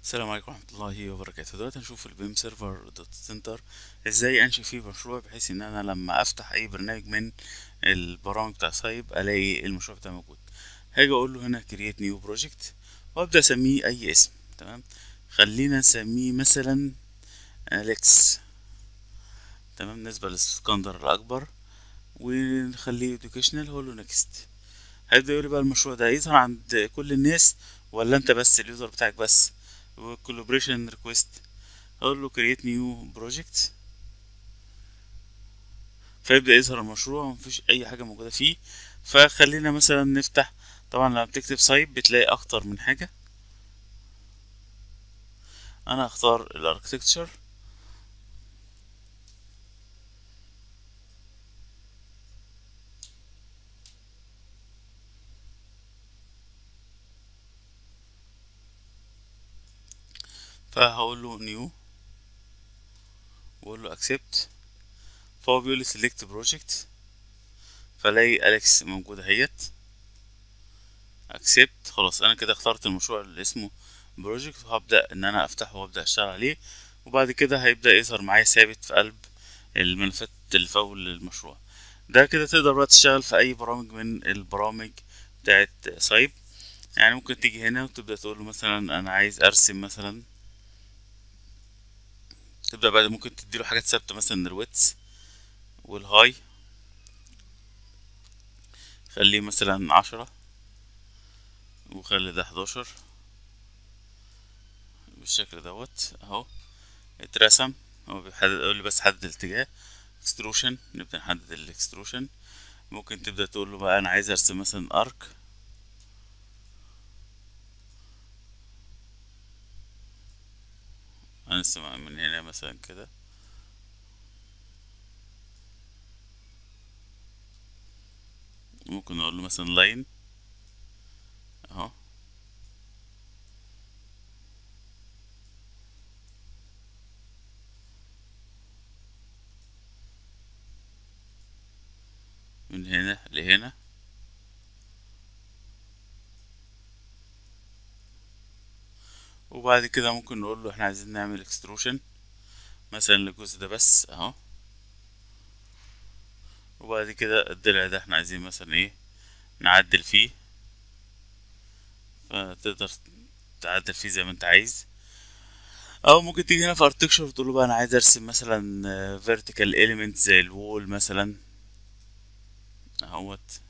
السلام عليكم ورحمة الله وبركاته دلوقتي هنشوف البيم سيرفر دوت سنتر ازاي انشئ فيه مشروع بحيث ان انا لما افتح اي برنامج من البرامج بتاع سايب الاقي المشروع بتاعي موجود هاجي اقول له هنا كرييت نيو بروجكت وابدا اسميه اي اسم تمام خلينا نسميه مثلا اليكس تمام بالنسبة للاسكندر الاكبر ونخليه educational هقول له نكست هيبدأ يقول لي بقى المشروع ده يظهر عند كل الناس ولا انت بس اليوزر بتاعك بس collaboration request اقول له create new project فيبدأ يظهر المشروع ومفيش اي حاجة موجودة فيه فخلينا مثلا نفتح طبعا لما بتكتب سايب بتلاقي اكتر من حاجة انا هختار الاركتكتشر فهقول له نيو واقول له اكسبت فهو بيقول لي سيلكت بروجكت فلاقي اليكس موجوده اهيت اكسبت خلاص انا كده اخترت المشروع اللي اسمه بروجكت وهبدا ان انا افتحه وابدا اشتغل عليه وبعد كده هيبدا يظهر معايا ثابت في قلب الملفات اللي في اول المشروع ده كده تقدر بقى تشتغل في اي برامج من البرامج بتاعت سايب يعني ممكن تيجي هنا وتبدا تقول له مثلا انا عايز ارسم مثلا تبدأ بعد ممكن تديله حاجات ثابتة مثلا الويتس والهاي خليه مثلا عشرة وخلي ده حداشر بالشكل دوت اهو اترسم هو بيحدد يقول لي بس حدد الاتجاه اكستروشن نبدأ نحدد الاكستروشن ممكن تبدأ تقول له بقى انا عايز ارسم مثلا ارك هنرسم من هنا مثلا كده ممكن اقول له مثلا لاين اهو من هنا لهنا وبعد كده ممكن نقول له احنا عايزين نعمل اكستروشن مثلا للجزء ده بس اهو وبعد كده الضلع ده احنا عايزين مثلا ايه نعدل فيه فتقدر تعدل فيه زي ما انت عايز او ممكن تيجي هنا في ارتكشر وتقول له بقى انا عايز ارسم مثلا vertical element زي الوول مثلا اهوت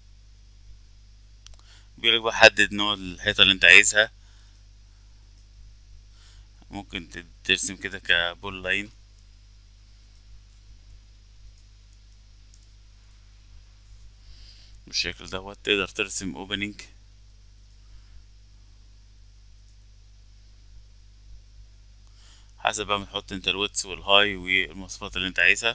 بيقولك بقى حدد نوع الحيطة اللي انت عايزها ممكن ترسم كده كبول لاين بالشكل دوت تقدر ترسم اوبننج حسب بقى ما تحط انت الويتس والهاي والمواصفات اللي انت عايزها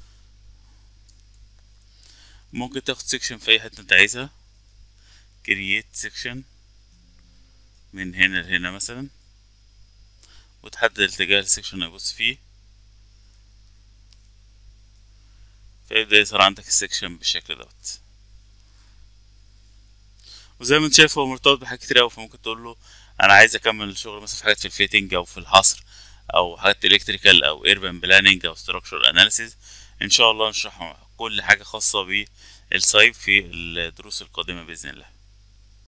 ممكن تاخد سيكشن في اي حته انت عايزها كرييت سيكشن من هنا لهنا مثلا وتحدد الاتجاه السكشن اللي هيبص فيه فيبدأ يظهر عندك السكشن بالشكل دوت وزي ما انت شايف هو مرتبط بحاجات كتير اوي فممكن تقول له انا عايز اكمل الشغل مثلا في حاجات في الفيتنج او في الحصر او حاجات الكتريكال او ايربان بلاننج او ستراكشر اناليسيز ان شاء الله نشرح كل حاجه خاصه بالسايب في الدروس القادمه باذن الله